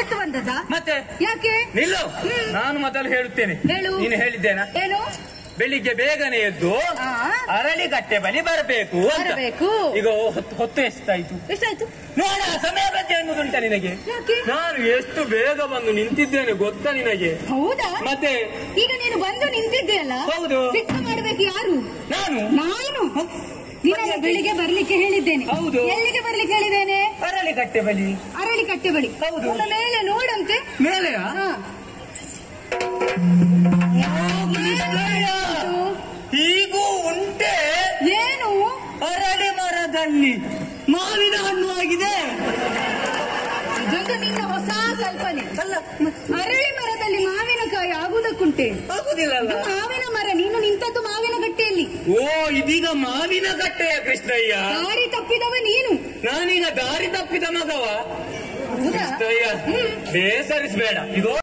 ಬಿಟ್ಟು ಬಂದದ ಮತ್ತೆ ಯಾಕೆ ನಿಲ್ಲು ಹ್ಮ್. ನಾನು ಮೊದಲು ಹೇಳುತ್ತೇನೆ ಹೇಳು. ನೀನು ಹೇಳಿದ್ದೇನಾ ಏನು ಬೆಳಿಗ್ಗೆ ಬೇಗನೆ ಎದ್ದು ಆ. ಅರಳಿಗಟ್ಟೆ ಬಳಿ ಬರಬೇಕು ಅಂತ ಬರಬೇಕು. ಈಗ ಹೊತ್ತು ಹೊತ್ತು ಎಷ್ಟಾಯ್ತು ಎಷ್ಟಾಯ್ತು ನೋಡ ಸಮಯ ಬಂದೆ ಎನ್ನುವುದುಂಟ ನಿನಗೆ ಯಾಕೆ ನಾನು ಎಷ್ಟು ಬೇಗ ಬಂದು ನಿಂತಿದ್ದೇನೆ ಗೊತ್ತಾ ನಿನಗೆ ಹೌದಾ ಮತ್ತೆ ಈಗ ನೀನು ಬಂದು ನಿಂತಿದ್ದೆಯಲ್ಲ ಹೌದು. ಫಿಕ್ಸ್ ಮಾಡ್ಬೇಕು ಯಾರು ನಾನು ನಾನು ನಿನ್ನನ್ನು ಬೆಳಿಗ್ಗೆ ಬರ್ಲಿಕ್ಕೆ ಹೇಳಿದ್ದೇನೆ ಹೌದು. ಎಲ್ಲಿಗೆ ಬರ್ಲಿಕ್ಕೆ ಹೇಳಿದ್ದೇನೆ ಅರಳಿಗಟ್ಟೆ ಬಳಿ ಅರಳಿ ಕಟ್ಟೆ ಬಳಿ ಹೌದು. ಒಮ್ಮೆ ಮೇಲೆ ನೋಡಂತೆ ಮೇಲೆಯಾ ಹಾ. ಹೀಗೂ ಉಂಟೆ ಏನು ಅರಳಿ ಮರದಲ್ಲಿ ಮಾವಿನ ಹಣ್ಣು ಆಗಿದೆ ಇದೊಂದು ನಿನ್ನ ಹೊಸ ಕಲ್ಪನೆ ಅಲ್ಲ ಅರಳಿ ಮರದಲ್ಲಿ ಮಾವಿನಕಾಯಿ ಆಗುವುದಕ್ಕುಂಟೆ ಆಗುದಿಲ್ಲ ಇದು ಮಾವಿನ ಮರ ನೀನು ನಿಂತದ್ದು ಮಾವಿನ ಗಟ್ಟೆಯಲ್ಲಿ ಓ ಇದೀಗ ಮಾವಿನ ಕಟ್ಟೆಯ ಕೃಷ್ಣಯ್ಯ ದಾರಿ ತಪ್ಪಿದವ ನೀನು ನಾನೀಗ ದಾರಿ ತಪ್ಪಿದ ಮಗವ ಹೌದಾ ಕೃಷ್ಣಯ್ಯ ಹ್ಮ್. ಬೇಸರಿಸಬೇಡ ಇದು